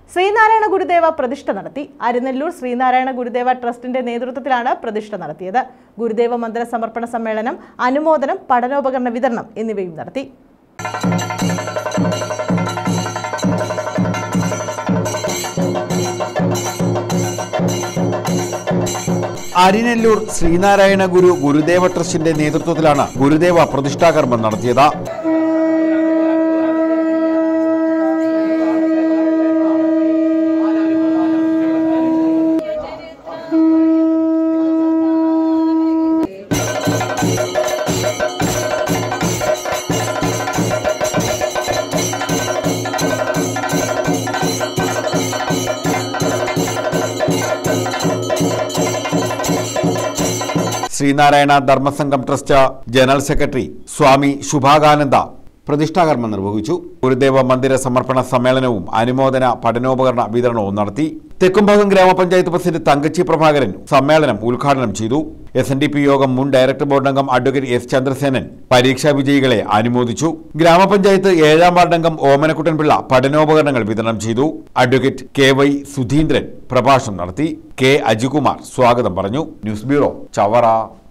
ശ്രീനാരായണ ഗുരുദേവ പ്രതിഷ്ഠ നടത്തി അരിനെല്ലൂർ ശ്രീനാരായണ ഗുരുദേവ ട്രസ്റ്റിന്റെ നേതൃത്വത്തിലാണ് പ്രതിഷ്ഠ നടത്തിയത് ഗുരുദേവ മന്ദിര സമർപ്പണ സമ്മേളനം അനുമോദനം പഠനോപകരണ വിതരണം എന്നിവയും നടത്തി അരിനെല്ലൂർ ശ്രീനാരായണ ഗുരു ഗുരുദേവ ട്രസ്റ്റിന്റെ നേതൃത്വത്തിലാണ് ഗുരുദേവ പ്രതിഷ്ഠാകർമ്മം നടത്തിയത് Sreenarayana Dharmasangham trust general secretary Swami Shubhakananda പ്രതിഷ്ഠാകർമ്മം നിർവഹിച്ചു ഗുരുദേവ മന്ദിര സമർപ്പണ സമ്മേളനവും അനുമോദന പഠനോപകരണ വിതരണവും നടത്തി തെക്കുംഭാഗം ഗ്രാമപഞ്ചായത്ത് പ്രസിഡന്റ് തങ്കച്ചി പ്രഭാകരൻ സമ്മേളനം ഉദ്ഘാടനം ചെയ്തു എസ് എൻ ഡി പി യോഗം മുൻ ഡയറക്ടർ ബോർഡ് അംഗം അഡ്വക്കേറ്റ് എസ് ചന്ദ്രസേനൻ പരീക്ഷാ വിജയികളെ അനുമോദിച്ചു ഗ്രാമപഞ്ചായത്ത് ഏഴാം വാർഡംഗം ഓമനക്കുട്ടൻപിള്ള പഠനോപകരണങ്ങൾ വിതരണം ചെയ്തു അഡ്വക്കേറ്റ് കെ വൈ സുധീന്ദ്രൻ പ്രഭാഷണം നടത്തി കെ അജികുമാർ സ്വാഗതം പറഞ്ഞു ന്യൂസ് ബ്യൂറോ ചവറ